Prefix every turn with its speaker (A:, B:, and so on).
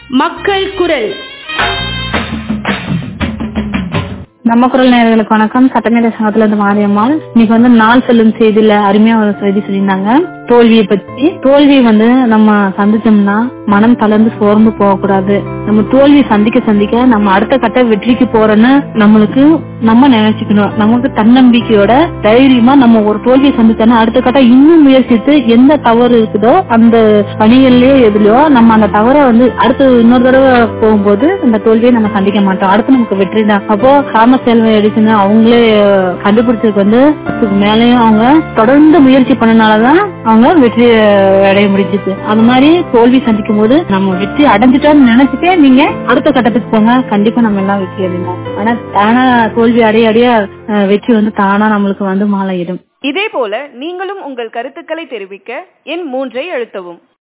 A: மக்கள் குரல்
B: நம்ம குரல் நேயர்களுக்கு வணக்கம் சட்டமேதை சங்கத்துல இருந்து மாரியம்மாள் இன்னைக்கு வந்து நாள் செல்லும் செய்தியில அருமையா ஒரு செய்தி சொல்லியிருந்தாங்க தோல்வியை பத்தி தோல்வி வந்து நம்ம சந்திச்சோம்னா மனம் தளர்ந்து சோர்ந்து போகக்கூடாது நம்ம தோல்வி சந்திக்க சந்திக்க நம்ம அடுத்த கட்ட வெற்றிக்கு போறோன்னு நம்மளுக்கு நம்ம நினைச்சுக்கணும் நமக்கு தன்னம்பிக்கையோட தைரியமா நம்ம ஒரு தோல்வியை சந்திச்சோம்னா அடுத்த கட்ட இன்னும் முயற்சித்து எந்த தவறு இருக்குதோ அந்த பணிகள்லயோ எதுலயோ நம்ம அந்த தவறை வந்து அடுத்து இன்னொரு தடவை போகும்போது அந்த தோல்வியை நம்ம சந்திக்க மாட்டோம் அடுத்து நமக்கு வெற்றி தான் அப்போ தாமஸ் செல்வ எடிசன் அவங்களே கண்டுபிடிச்சதுக்கு வந்து அதுக்கு மேலேயும் அவங்க தொடர்ந்து முயற்சி பண்ணனாலதான் அவங்க வெற்றி அடைய முடிஞ்சுது அது மாதிரி தோல்வி சந்திக்கும் போது நம்ம வெற்றி அடைஞ்சிட்டோம்னு நினைச்சிட்டே நீங்க அடுத்த கட்டத்துக்கு போங்க கண்டிப்பா நம்ம எல்லாம் வெற்றி அடைவோம் ஆனா தானா தோல்வி அடைய அடைய அஹ், வெற்றி வந்து தானா நம்மளுக்கு வந்து மாலையிடும்
C: இதே போல நீங்களும் உங்கள் கருத்துக்களை தெரிவிக்க எண் மூன்றை அழுத்தவும்